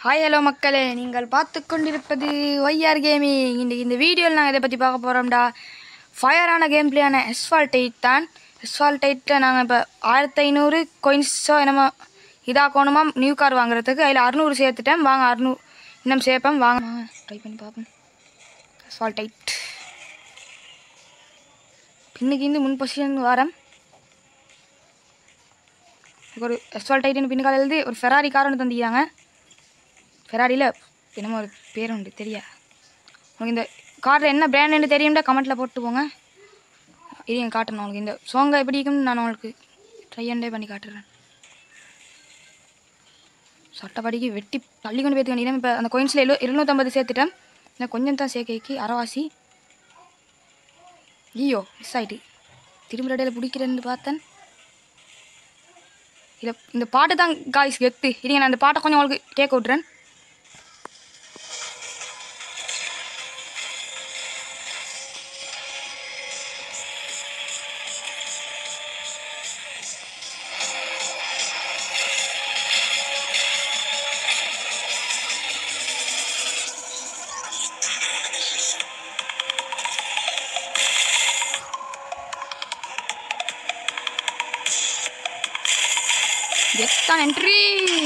hi hello மக்களே நீங்கள் பார்த்து கொண்டிருப்பது ஒய்ஆர் கேமிங் இன்றைக்கி இந்த வீடியோவில் நாங்கள் இதை பற்றி பார்க்க போகிறோம்டா ஃபயரான கேம் பிளேயான எஸ்ஃபால்ட் எயிட் தான் எஸ்ஃபால்ட் எயிட்டில் நாங்கள் இப்போ ஆயிரத்தி ஐநூறு கொயின்ஸோ என்னமோ இதாக்கணுமா நியூ கார் வாங்குறதுக்கு அதில் அறுநூறு சேர்த்துட்டேன் வாங்க அறுநூறு இன்னும் சேர்ப்பேன் வாங்க வாங்க ட்ரை பண்ணி பார்ப்போம் எஸ்ஃபால்ட் எயிட் பின்னுக்கு இந்த முன் பொசிஷன் வரேன் ஒரு எஸ்வால்ட் ஐட்டன் பின்னுக்கால எழுதி ஒரு ஃபெராரி கார் ஒன்று தந்திக்கிறாங்க ஃபெராரியில் என்னமோ ஒரு பேர் உண்டு தெரியா உங்களுக்கு இந்த காரில் என்ன பிராண்டுன்னு தெரியும்டா கமெண்ட்டில் போட்டு போங்க இது என் காட்டுறேன் உங்களுக்கு இந்த சோங்கை எப்படி இருக்குன்னு நான் உங்களுக்கு ட்ரை அண்டே பண்ணி காட்டுறேன் சட்டப்படிக்கு வெட்டி தள்ளி கொண்டு போய் வேண்டியது இப்போ அந்த கோயின்ஸில் எழு இருநூற்றம்பது சேர்த்துட்டேன் இன்னும் கொஞ்சம் தான் சேர்க்கைக்கு அரைவாசி ஐயோ மிஸ் ஆயிட்டு திரும்ப இடையில பிடிக்கிறேன்னு பார்த்தேன் இதை இந்த பாட்டு தான் காய்ஸ் கெத்து இருங்க நான் இந்த பாட்டை கொஞ்சம் உங்களுக்கு கேட்க விட்றேன் கெத்தான் என்ட்ரி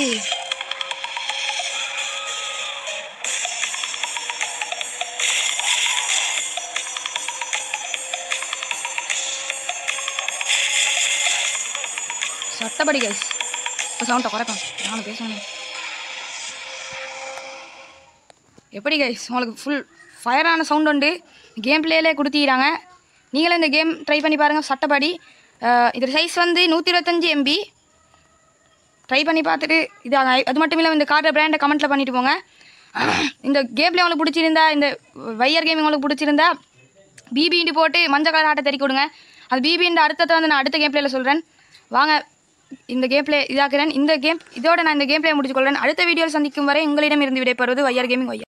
சட்டப்படி கைஸ் இப்போ சவுண்டை குறைக்கும் நானும் பேசணும் எப்படி கைஸ் உங்களுக்கு ஃபுல் ஃபயரான சவுண்ட் உண்டு கேம் பிளேலே கொடுத்திக்கிறாங்க நீங்களும் இந்த கேம் ட்ரை பண்ணி பாருங்கள் சட்டப்படி அஹ் இதோட சைஸ் வந்து நூற்றி இருபத்தஞ்சி எம்பி ட்ரை பண்ணி பார்த்துட்டு இது அது- அது மட்டும் இல்லை இந்த கார்டு பிராண்டை கமெண்ட்டில் பண்ணிட்டு போங்க இந்த கேம்ல உங்களுக்கு பிடிச்சிருந்தா இந்த வையர் கேமிங் உங்களுக்கு பிடிச்சிருந்தா பிபின்ட்டு போட்டு மஞ்சள் கலர் ஆட்டை தெறிக்க விடுங்க அது பிபின்ற அர்த்தத்தை வந்து நான் அடுத்த கேம் பிளேயில் சொல்கிறேன் வாங்க இந்த கேம் பிளே இதாக்குறேன் இந்த கேம் இதோட நான் இந்த கேம் பிளே முடிச்சுக்கொள்கிறேன் அடுத்த வீடியோவில் சந்திக்கும் வரை உங்களிடம் இருந்து விடைபெறுவது வையர் கேமிங் வையர்